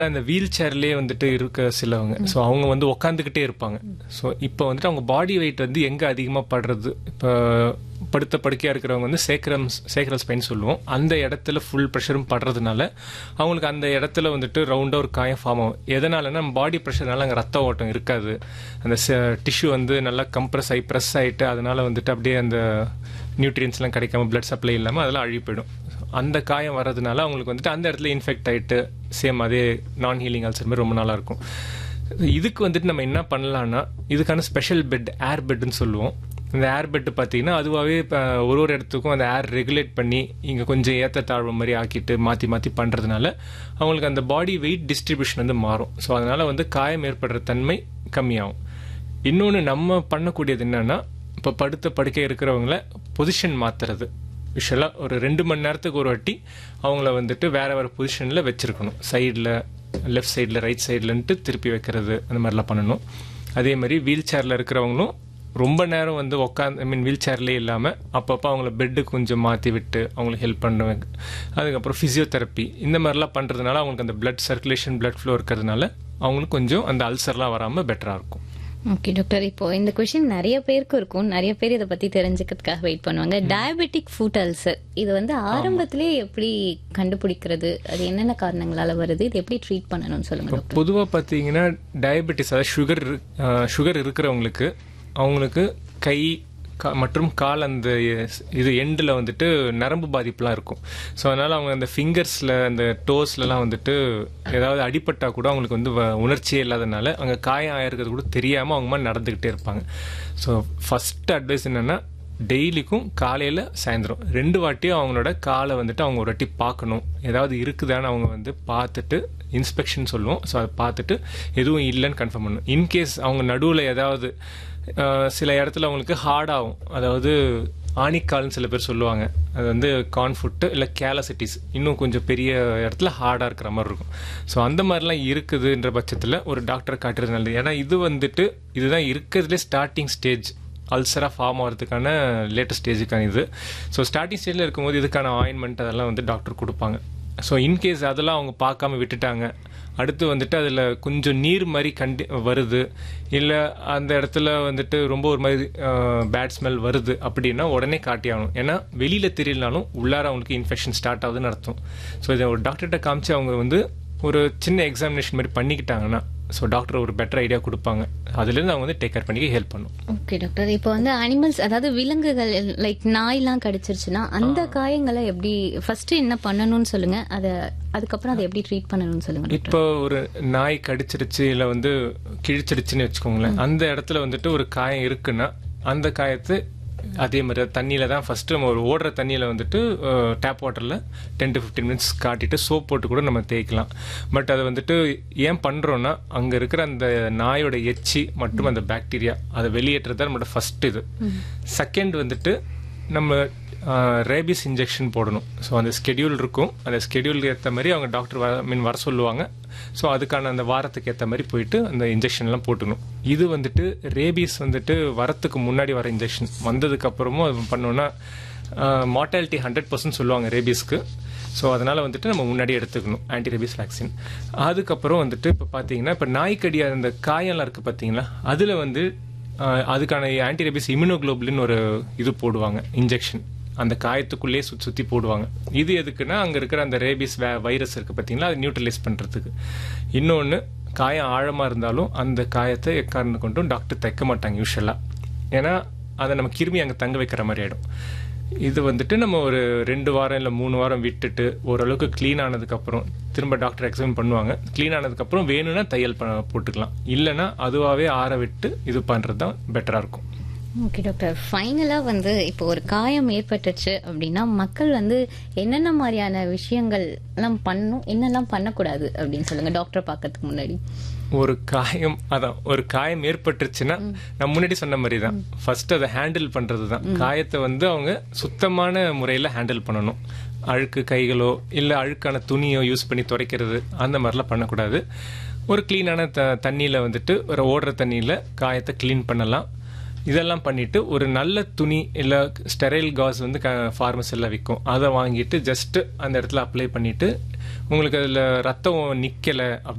அந்த வீல் சேர்லயே வந்துட்டு இருக்க சிலவங்க ஸோ அவங்க வந்து உக்காந்துக்கிட்டே இருப்பாங்க ஸோ இப்போ வந்துட்டு அவங்க பாடி வெயிட் வந்து எங்கே அதிகமாக படுறது இப்போ படுத்த படுக்கையாக இருக்கிறவங்க வந்து சேக்கரம் சேக்கரல் ஸ்பைன் சொல்லுவோம் அந்த இடத்துல ஃபுல் ப்ரெஷரும் படுறதுனால அவங்களுக்கு அந்த இடத்துல வந்துட்டு ரவுண்டாக ஒரு காயம் ஃபார்ம் ஆகும் எதனாலன்னா நம்ம பாடி ப்ரெஷர்னால அங்கே ரத்த ஓட்டம் இருக்காது அந்த டிஷ்யூ வந்து நல்லா கம்ப்ரஸ் ஆகி ப்ரெஸ் ஆகிட்டு அதனால வந்துட்டு அப்படியே அந்த நியூட்ரியன்ஸ்லாம் கிடைக்காம பிளட் சப்ளை இல்லாமல் அதெல்லாம் அழுகி போயிடும் அந்த காயம் வர்றதுனால அவங்களுக்கு வந்துட்டு அந்த இடத்துல இன்ஃபெக்ட் ஆகிட்டு சேம் அதே நான் ஹீலிங் அல்சர் மாதிரி ரொம்ப நாளாக இருக்கும் இதுக்கு வந்துட்டு நம்ம என்ன பண்ணலாம்னா இதுக்கான ஸ்பெஷல் பெட் ஏர் பெட்னு சொல்லுவோம் இந்த ஏர் பெட் பார்த்தீங்கன்னா அதுவாகவே இப்போ ஒரு ஒரு இடத்துக்கும் அந்த ஏர் ரெகுலேட் பண்ணி இங்கே கொஞ்சம் ஏற்ற தாழ்வு மாதிரி ஆக்கிட்டு மாற்றி மாற்றி பண்ணுறதுனால அவங்களுக்கு அந்த பாடி வெயிட் டிஸ்ட்ரிபியூஷன் வந்து மாறும் ஸோ அதனால் வந்து காயம் ஏற்படுற தன்மை கம்மியாகும் இன்னொன்று நம்ம பண்ணக்கூடியது என்னன்னா இப்போ படுத்த படுக்கை இருக்கிறவங்கள பொசிஷன் மாற்றுறது யூஸ்வலாக ஒரு ரெண்டு மணி நேரத்துக்கு ஒரு வாட்டி அவங்கள வந்துட்டு வேற வேற பொசிஷனில் வச்சிருக்கணும் சைடில் லெஃப்ட் சைடில் ரைட் சைட்லன்ட்டு திருப்பி வைக்கிறது அந்த மாதிரிலாம் பண்ணணும் அதே மாதிரி வீல் சேரில் இருக்கிறவங்களும் ரொம்ப நேரம் வந்து உட்காந்து ஐ மீன் வீல் சேர்லேயே இல்லாமல் அப்பப்போ அவங்கள பெட்டு கொஞ்சம் மாற்றி விட்டு அவங்களுக்கு ஹெல்ப் பண்ணுவேன் அதுக்கப்புறம் ஃபிசியோதெரப்பி இந்த மாதிரிலாம் பண்ணுறதுனால அவங்களுக்கு அந்த பிளட் சர்க்குலேஷன் பிளட் ஃப்ளோ இருக்கிறதுனால அவங்களுக்கு கொஞ்சம் அந்த அல்சர்லாம் வராமல் பெட்டராக இருக்கும் ஓகே டாக்டர் இப்போ இந்த கொஸ்டின் நிறைய பேருக்கு இருக்கும் நிறைய பேர் இதை பத்தி தெரிஞ்சுக்கிறதுக்காக வெயிட் பண்ணுவாங்க டயபெட்டிக் ஃபுட் அல்சர் இது வந்து ஆரம்பத்திலே எப்படி கண்டுபிடிக்கிறது அது என்னென்ன காரணங்களால வருது இது எப்படி ட்ரீட் பண்ணணும்னு சொல்லுங்க டாக்டர் பொதுவாக பார்த்தீங்கன்னா டயபெட்டிஸ் அதாவது சுகர் சுகர் இருக்கிறவங்களுக்கு அவங்களுக்கு கை கா- மற்றும் கால் அந்த இது எண்டில் வந்துட்டு நரம்பு பாதிப்புலாம் இருக்கும் ஸோ அதனால் அவங்க அந்த ஃபிங்கர்ஸில் அந்த டோஸ்லலாம் வந்துட்டு ஏதாவது அடிபட்டா கூட அவங்களுக்கு வந்து வ- உணர்ச்சியே இல்லாதனால அங்கே காயம் ஆயிருக்கிறது கூட தெரியாமல் அவங்க மாதிரி நடந்துக்கிட்டே இருப்பாங்க ஸோ ஃபஸ்ட்டு அட்வைஸ் என்னென்னா டெய்லிக்கும் காலையில் சாயந்தரம் ரெண்டு வாட்டியும் அவங்களோட காலை வந்துட்டு அவங்க ஒரு வாட்டி பார்க்கணும் ஏதாவது இருக்குதான்னு அவங்க வந்து பார்த்துட்டு இன்ஸ்பெக்ஷன் சொல்லுவோம் ஸோ அதை பார்த்துட்டு எதுவும் இல்லைன்னு கன்ஃபார்ம் பண்ணணும் இன்கேஸ் அவங்க நடுவில் ஏதாவது அஹ், சில இடத்துல அவங்களுக்கு ஹார்ட் ஆகும் அதாவது ஆணிக்கால்னு சில பேர் சொல்லுவாங்க அது வந்து கான்ஃபுட்டு இல்லை கேலசிட்டிஸ் இன்னும் கொஞ்சம் பெரிய இடத்துல ஹார்டாக இருக்கிற மாதிரி இருக்கும் ஸோ அந்த மாதிரிலாம் இருக்குதுன்ற பட்சத்தில் ஒரு டாக்டர் காட்டுறது நல்லது ஏன்னா இது வந்துட்டு இதுதான் இருக்கிறதுலே ஸ்டார்டிங் ஸ்டேஜ் அல்சராக ஃபார்ம் ஆகிறதுக்கான லேட்டஸ்ட் ஸ்டேஜுக்கான இது ஸோ ஸ்டார்டிங் ஸ்டேஜில் இருக்கும்போது இதுக்கான ஆயின்மெண்ட் அதெல்லாம் வந்து டாக்டர் கொடுப்பாங்க ஸோ இன்கேஸ் அதெல்லாம் அவங்க பார்க்காம விட்டுட்டாங்க அடுத்து வந்துட்டு அதில் கொஞ்சம் நீர் மாதிரி கண்டி வருது இல்லை அந்த இடத்துல வந்துட்டு ரொம்ப ஒரு மாதிரி பேட் ஸ்மெல் வருது அப்படின்னா உடனே காட்டி ஆகணும் ஏன்னா வெளியில் தெரியலனாலும் உள்ளார அவங்களுக்கு இன்ஃபெக்ஷன் ஸ்டார்ட் ஆகுதுன்னு அர்த்தம் ஸோ இதை ஒரு டாக்டர்கிட்ட காமிச்சு அவங்க வந்து ஒரு சின்ன எக்ஸாமினேஷன் மாதிரி பண்ணிக்கிட்டாங்கன்னா ஸோ டாக்டர் ஒரு பெட்டர் ஐடியா கொடுப்பாங்க அதுலேருந்து அவங்க வந்து டேக் கேர் பண்ணிக்க ஹெல்ப் பண்ணும் ஓகே டாக்டர் இப்போ வந்து அனிமல்ஸ் அதாவது விலங்குகள் லைக் நாய்லாம் கடிச்சிருச்சுன்னா அந்த காயங்களை எப்படி ஃபர்ஸ்ட் என்ன பண்ணணும்னு சொல்லுங்க அதை அதுக்கப்புறம் அதை எப்படி ட்ரீட் பண்ணணும்னு சொல்லுங்க டாக்டர் இப்போ ஒரு நாய் கடிச்சிருச்சு இல்லை வந்து கிழிச்சிருச்சுன்னு வச்சுக்கோங்களேன் அந்த இடத்துல வந்துட்டு ஒரு காயம் இருக்குன்னா அந்த காயத்தை அதே மாதிரி தண்ணியில தான் ஃபர்ஸ்ட் நம்ம ஒரு ஓடுற தண்ணியில வந்துட்டு டேப் வாட்டர்ல டென் டு ஃபிஃப்டீன் மினிட்ஸ் காட்டிட்டு சோப் போட்டு கூட நம்ம தேய்க்கலாம் பட் அதை வந்துட்டு ஏன் பண்றோம்னா அங்க இருக்கிற அந்த நாயோட எச்சி மற்றும் அந்த பாக்டீரியா அதை வெளியேற்றுறது தான் நம்மளோட ஃபர்ஸ்ட் இது செகண்ட் வந்துட்டு நம்ம ரேபிஸ் இன்ஜெக்ஷன் போடணும் ஸோ அந்த ஸ்கெடியூல் இருக்கும் அந்த ஸ்கெடியூலுக்கு ஏற்ற மாதிரி அவங்க டாக்டர் வர மீன் வர சொல்லுவாங்க ஸோ அதுக்கான அந்த வாரத்துக்கு ஏற்ற மாதிரி போயிட்டு அந்த இன்ஜெக்ஷன்லாம் போட்டுக்கணும் இது வந்துட்டு ரேபிஸ் வந்துட்டு வரத்துக்கு முன்னாடி வர இன்ஜெக்ஷன் வந்ததுக்கு அப்புறமும் அது பண்ணோன்னா மார்டாலிட்டி ஹண்ட்ரட் பர்சன்ட் சொல்லுவாங்க ரேபிஸ்க்கு ஸோ அதனால் வந்துட்டு நம்ம முன்னாடி எடுத்துக்கணும் ஆன்டி ரேபிஸ் வேக்சின் அதுக்கப்புறம் வந்துட்டு இப்போ பார்த்தீங்கன்னா இப்போ நாய்க்கடி அந்த காயம்லாம் இருக்குது பார்த்தீங்களா அதில் வந்து ஆஹ் அதுக்கான ஆன்டி ரேபிஸ் இம்யூனோகுளோபுலின் ஒரு இது போடுவாங்க இன்ஜெக்ஷன் அந்த காயத்துக்குள்ளேயே சுற்றி சுற்றி போடுவாங்க இது எதுக்குன்னா அங்கே இருக்கிற அந்த ரேபிஸ் வைரஸ் இருக்குது பார்த்தீங்களா அதை நியூட்ரலைஸ் பண்ணுறதுக்கு இன்னொன்று காயம் ஆழமாக இருந்தாலும் அந்த காயத்தை எக்காரணம் கொண்டும் டாக்டர் தைக்க மாட்டாங்க யூஸ்வலாக ஏன்னா அதை நம்ம கிருமி அங்கே தங்க வைக்கிற மாதிரி ஆகிடும் இது வந்துட்டு நம்ம ஒரு ரெண்டு வாரம் இல்லை மூணு வாரம் விட்டுட்டு ஓரளவுக்கு க்ளீன் ஆனதுக்கப்புறம் திரும்ப டாக்டர் எக்ஸாமின் பண்ணுவாங்க க்ளீன் ஆனதுக்கப்புறம் வேணும்னா தையல் பண்ண போட்டுக்கலாம் இல்லைன்னா அதுவாகவே ஆற விட்டு இது பண்ணுறது தான் பெட்டராக இருக்கும் ஓகே டாக்டர் ஃபைனலா வந்து இப்போ ஒரு காயம் ஏற்பட்டுச்சு அப்படின்னா மக்கள் வந்து என்னென்ன மாதிரியான விஷயங்கள் எல்லாம் பண்ணணும் என்னெல்லாம் பண்ணக்கூடாது அப்படின்னு சொல்லுங்க டாக்டர் பார்க்கறதுக்கு முன்னாடி ஒரு காயம் அதான் ஒரு காயம் ஏற்பட்டுருச்சுன்னா நான் முன்னாடி சொன்ன மாதிரி தான் ஃபர்ஸ்ட் அதை ஹேண்டில் பண்றது தான் காயத்தை வந்து அவங்க சுத்தமான முறையில் ஹேண்டில் பண்ணணும் அழுக்கு கைகளோ இல்லை அழுக்கான துணியோ யூஸ் பண்ணி துடைக்கிறது அந்த மாதிரிலாம் பண்ணக்கூடாது ஒரு க்ளீனான த தண்ணியில் வந்துட்டு ஒரு ஓடுற தண்ணியில் காயத்தை க்ளீன் பண்ணலாம் இதெல்லாம் பண்ணிட்டு ஒரு நல்ல துணி இல்லை ஸ்டெரைல் காஸ் வந்து ஃபார்மஸில் விற்கும் அதை வாங்கிட்டு ஜஸ்ட் அந்த இடத்துல அப்ளை பண்ணிட்டு உங்களுக்கு அதுல ரத்தம் நிக்கல